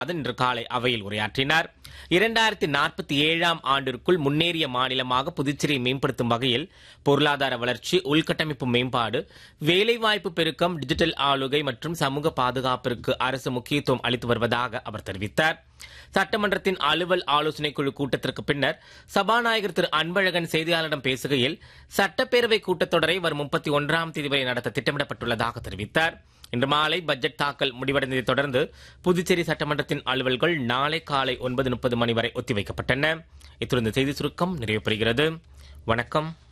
அதன் இன்று காலை அவையில் உரையாற்றினார் இரண்டாயிரத்தி நாற்பத்தி ஏழாம் ஆண்டிற்குள் முன்னேறிய மாநிலமாக புதுச்சேரியை மேம்படுத்தும் வகையில் பொருளாதார வளர்ச்சி உள்கட்டமைப்பு மேம்பாடு வேலைவாய்ப்பு பெருக்கம் டிஜிட்டல் ஆளுகை மற்றும் சமூக பாதுகாப்பிற்கு அரசு முக்கியத்துவம் அளித்து வருவதாக அவர் தெரிவித்தார் சட்டமன்றத்தின் அலுவல் ஆலோசனைக் குழு கூட்டத்திற்கு பின்னர் சபாநாயகர் திரு அன்பழகன் செய்தியாளரிடம் பேசுகையில் சட்டப்பேரவை கூட்டத்தொடரை வரும் முப்பத்தி ஒன்றாம் தேதி வரை நடத்த திட்டமிடப்பட்டுள்ளதாக தெரிவித்தார் இன்று மாலை பட்ஜெட் தாக்கல் முடிவடைந்ததை தொடர்ந்து புதுச்சேரி சட்டமன்றத்தின் அலுவல்கள் நாளை காலை ஒன்பது முப்பது மணி வரை ஒத்திவைக்கப்பட்டன இத்துடன் இந்த செய்தி சுருக்கம் நிறைவு பெறுகிறது வணக்கம்